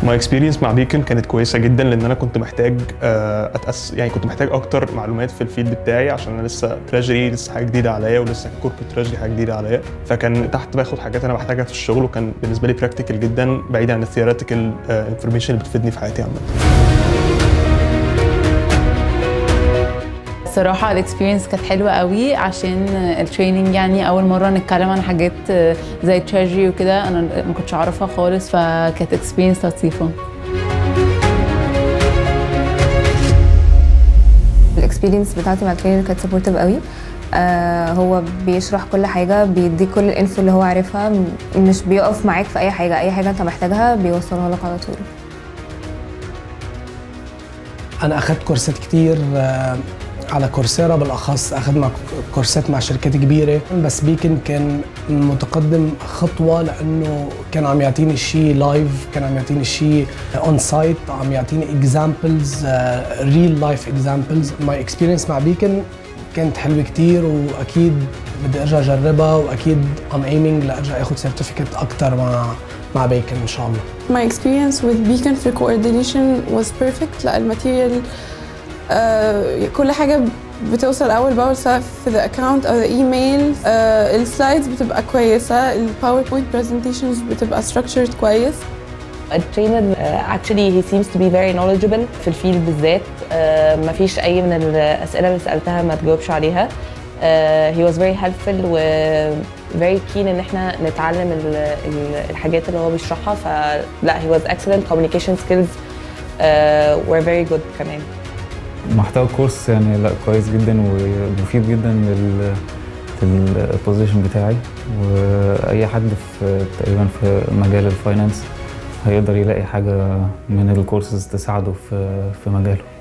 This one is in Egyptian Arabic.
ماي اكسبيرينس مع بيكن كانت كويسه جدا لان انا كنت محتاج آه، اتأس يعني كنت محتاج اكتر معلومات في الفيلد بتاعي عشان انا لسه تراجري لسه حاجه جديده عليا ولسه كوربريت تراجري حاجه جديده عليا فكان تحت باخد حاجات انا بحتاجها في الشغل وكان بالنسبه لي براكتيكال جدا بعيد عن الثيوريتيكال انفورميشن اللي بتفيدني في حياتي عامه الصراحة الاكسبيرينس كانت حلوة قوي عشان التريننج يعني أول مرة نتكلم عن حاجات زي تشارجي وكده أنا ما كنتش أعرفها خالص فكانت اكسبيرينس لطيفة الاكسبيرينس بتاعتي مع الترينر كانت سبورتيف قوي آه هو بيشرح كل حاجه بيديك كل الانفو اللي هو عارفها م- مش بيقف معاك في اي حاجه اي حاجه انت محتاجها بيوصلها لك على طول انا اخدت كورسات كتير آه، على كورسيرا بالاخص اخذ مع كورسات مع شركات كبيره بس بيكن كان متقدم خطوه لانه كان عم يعطيني شيء لايف كان عم يعطيني شيء اون سايت عم يعطيني اكزامبلز ريل لايف اكزامبلز ماي اكسبيرينس مع بيكن كانت حلوه كتير واكيد بدي ارجع اجربها واكيد ام ايمينج لارجع اخذ سيرتيفيكت اكثر مع مع بيكن ان شاء الله My experience with Beacon في coordination was perfect لا الماتيريال آه كل حاجة بتوصل أول بأول سواء في the account أو the email آه السلايدز بتبقى كويسة الباوربوينت presentations بتبقى structured كويس الترينر actually he seems to be very knowledgeable في الفيلد بالذات ما فيش اي من الاسئله اللي سالتها ما تجاوبش عليها Uh, he was very helpful و very keen ان احنا نتعلم ال ال الحاجات اللي هو بيشرحها فلا he was excellent communication skills uh, were very good كمان محتوى الكورس يعني لا كويس جدا ومفيد جدا لل في البوزيشن بتاعي واي حد في تقريبا في مجال الفاينانس هيقدر يلاقي حاجه من الكورسز تساعده في في مجاله